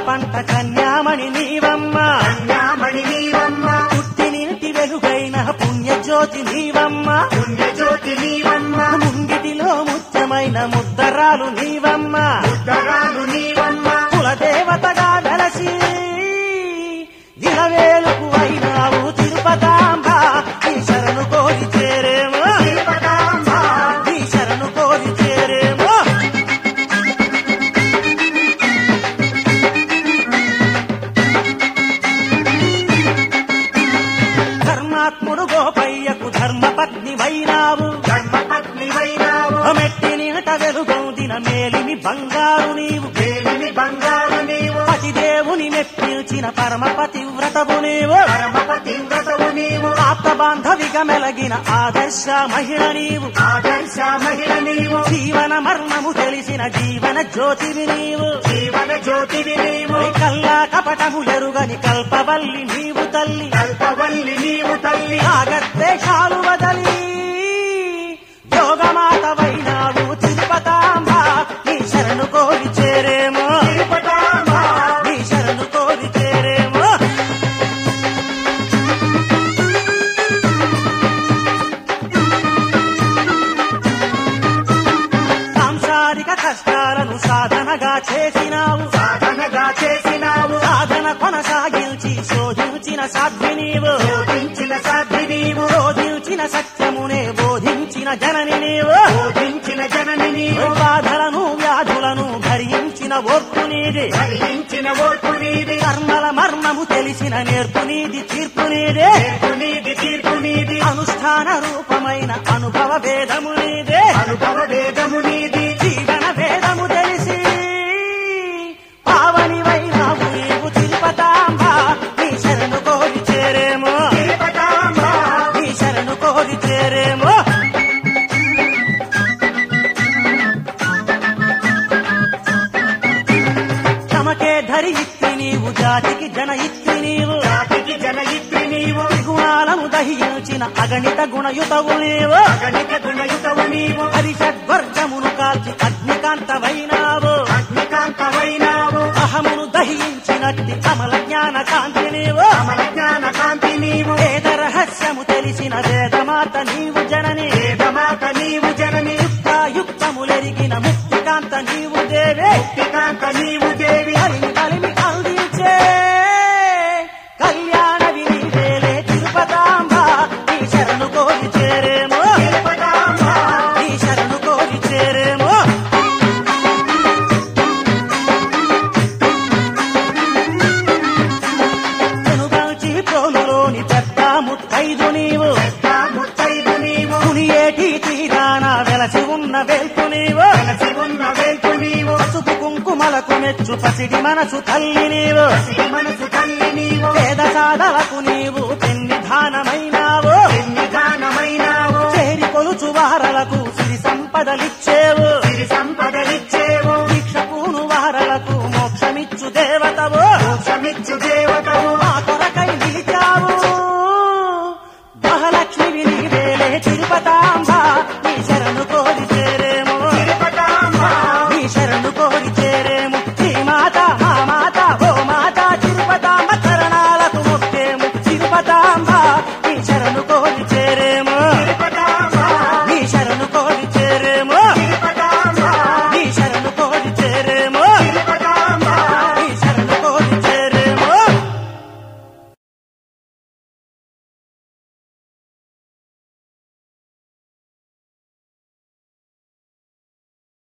పంట కన్యామణి నీవమ్మ కన్యామణి నీవమ్మ పుట్టినింటి వెలుగైన పుణ్యజ్యోతి నీవమ్మ పుణ్యజ్యోతి నీవమ్మ ముంగిటిలో ముత్యమైన ముద్దరాలు నీవమ్మ ఉత్తరాలు నీవమ్మ కులదేవతగా వెలసి ఇలవేలుకు అయినావు తిరుపతాంబ ఈ శరణు కోరి చేరేమో తిరుపతాంబ ఈ శరణు కోరి చేరేమో ధర్మాత్ముడు గోపయ్యకు ధర్మపత్ని వైనావు ధర్మపత్ని వైనావు మెట్టి నిహట వెలుగొందిన మేలిమి బంగారు నీవు దేవిని బంగారు నీవు పతిదేవుని మెప్పించిన పరమ పతివ్రతవు నీవు పరమపతి వ్రతవు నీవు ఆప్త బాంధవిగా మెలగిన ఆదర్శ మహిళ నీవు ఆదర్శ మహిళ నీవు జీవన మర్మము తెలిసిన జీవన జ్యోతివి నీవు జీవన జ్యోతివి నీవు కల్లా కపటము ఎరుగని కల్పవల్లి నీవు తల్లి కల్పవల్లి నీవు తల్లి ఆగద్వేషాలు వదలి యోగమాతవైనావు తిరుపతాంబ నీ శరణు కోరి చేరేమో తిరుపతాంబ నీ శరణు కోరి చేరేమో సాంసారిక కష్టాలను సాధనగా చేసినావు సాధనగా చేసినావు సాధన కొనసాగించి శోధించిన సాధ్వి నీవు బోధించిన సాధ్వి నీవు శోధించిన సత్యమునే బోధించిన జనని నీవు బోధించిన జనని నీవు బాధలను వ్యాధులను భరించిన ఓర్పు నీది భరించిన ఓర్పు నీది కర్మల మర్మము తెలిసిన నేర్పు నీది తీర్పు నీదే తీర్పు నీది తీర్పు నీది అనుష్ఠాన రూపమైన అనుభవ వేదము నీదే అనుభవ వేదము నీది జీవన వేదము తెలిసి పావని వైనావు నీవు తిరుపతాంబ నీ శరణు కోరి చేరేమో తిరుపతాంబ నీ శరణు కోరి చేరేమో తమకే ధరి ఇత్తి నీవు జాతికి జన ఇత్తి నీవు జాతికి జనయిత్రి నీవు త్రిగుణాలను దహించిన అగణిత గుణయుతవు నీవు గణిత గుణయుతవు నీవు హరిషడ్వర్గమును కాల్చి అగ్నికాంతమైనావు అగ్నికాంతమైనావు అహమును దహించినట్టి అమల జ్ఞాన కాంతి నీవు అమల జ్ఞాన కాంతి నీవు వేద రహస్యము తెలిసిన వేదమాత నీవు జనని వేదమాత నీవు జనని యుక్తములెరిగిన ముక్తికాంత నీవు దేవే ముక్తికాంత నీవు దేవి కలిమి కలిమి అందించే కళ్యాణ వినివేలే తిరుపతాంబ ఈ శరణు కోరి చేరేమో తిరుపతాంబ ఈ శరణు కోరి చేరేమో వెనుగాల్చి ప్రోలులోని పెద్ద ముత్తైదు నీవు పెద్ద ముత్తైదు నీవు మునియేటి తీరాన వెలసి ఉన్న వెల్పు నీవు కలసి ఉన్న వేల్పు నీవు పసుపు కుంకుమలకు మెచ్చు పసిడి మనసు తల్లి నీవు ఈ మనసు తల్లి నీవు వేద సాధలకు నీవు పెన్నిధానమైనావు నిదానమైనావు చేరి కొలుచు వారలకు సిరి సంపదలిచ్చేవు